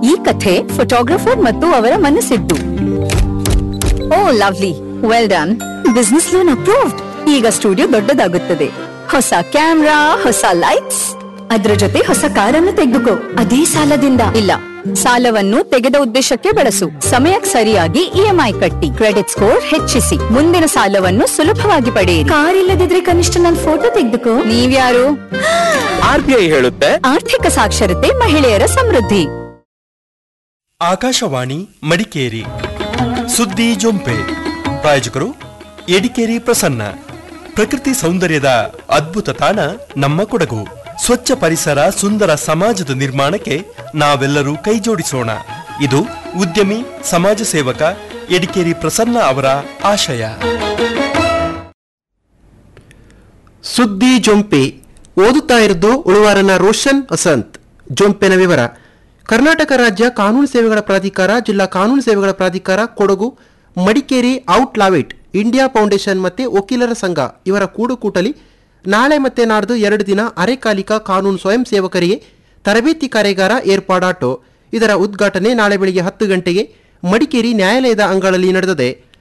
ಈ ಕಥೆ ಫೋಟೋಗ್ರಫರ್ ಮತ್ತು ಅವರ ಮನಸ್ಸಿದ್ದು oh lovely well done business loan approved ಈಗ ಸ್ಟುಡಿಯೋ ದೊಡ್ಡದಾಗುತ್ತದೆ ಹೊಸ ಕ್ಯಾಮ್ರಾ ಹೊಸ ಲೈಟ್ಸ್ ಅದ್ರ ಜೊತೆ ಹೊಸ ಕಾರನ್ನು ತೆಗೆದುಕೋ ಅದೇ ಸಾಲದಿಂದ ಇಲ್ಲ ಸಾಲವನ್ನು ತೆಗೆದ ಉದ್ದೇಶಕ್ಕೆ ಬಳಸು ಸಮಯಕ್ಕೆ ಸರಿಯಾಗಿ ಇಎಂಐ ಕಟ್ಟಿ ಕ್ರೆಡಿಟ್ ಸ್ಕೋರ್ ಹೆಚ್ಚಿಸಿ ಮುಂದಿನ ಸಾಲವನ್ನು ಸುಲಭವಾಗಿ ಪಡೆಯಿರಿ ಕಾರ್ ಇಲ್ಲದಿದ್ರೆ ಕನಿಷ್ಠ ನನ್ನ ಫೋಟೋ ತೆಗೆದುಕೋ ನೀವ್ಯಾರು ಆರ್ಬಿಐ ಹೇಳುತ್ತೆ ಆರ್ಥಿಕ ಸಾಕ್ಷರತೆ ಮಹಿಳೆಯರ ಸಮೃದ್ಧಿ ಆಕಾಶವಾಣಿ ಮಡಿಕೇರಿ ಸುದ್ದಿ ಜೊಂಪೆ ಪ್ರಾಯೋಜಕರು ಎಡಿಕೇರಿ ಪ್ರಸನ್ನ ಪ್ರಕೃತಿ ಸೌಂದರ್ಯದ ಅದ್ಭುತ ತಾಣ ನಮ್ಮ ಕೊಡಗು ಸ್ವಚ್ಛ ಪರಿಸರ ಸುಂದರ ಸಮಾಜದ ನಿರ್ಮಾಣಕ್ಕೆ ನಾವೆಲ್ಲರೂ ಕೈಜೋಡಿಸೋಣ ಇದು ಉದ್ಯಮಿ ಸಮಾಜ ಸೇವಕ ಎಡಿಕೇರಿ ಪ್ರಸನ್ನ ಅವರ ಆಶಯ ಸುದ್ದಿ ಜೊಂಪೆ ಓದುತ್ತಾ ಇರೋದು ಉಳುವಾರನ ರೋಷನ್ ವಸಂತ್ ಜೊಂಪೆನ ವಿವರ ಕರ್ನಾಟಕ ರಾಜ್ಯ ಕಾನೂನು ಸೇವೆಗಳ ಪ್ರಾಧಿಕಾರ ಜಿಲ್ಲಾ ಕಾನೂನು ಸೇವೆಗಳ ಪ್ರಾಧಿಕಾರ ಕೊಡಗು ಮಡಿಕೇರಿ ಔಟ್ ಲಾವಿಟ್ ಇಂಡಿಯಾ ಫೌಂಡೇಶನ್ ಮತ್ತೆ ವಕೀಲರ ಸಂಘ ಇವರ ಕೂಡುಕೂಟಲಿ ನಾಳೆ ಮತ್ತೆ ನಾಡ್ದು ಎರಡು ದಿನ ಅರೆಕಾಲಿಕ ಕಾನೂನು ಸ್ವಯಂ ಸೇವಕರಿಗೆ ತರಬೇತಿ ಕಾರ್ಯಾಗಾರ ಏರ್ಪಾಡಾಟೋ ಇದರ ಉದ್ಘಾಟನೆ ನಾಳೆ ಬೆಳಿಗ್ಗೆ ಹತ್ತು ಗಂಟೆಗೆ ಮಡಿಕೇರಿ ನ್ಯಾಯಾಲಯದ ಅಂಗಳಲ್ಲಿ ನಡೆದಿದೆ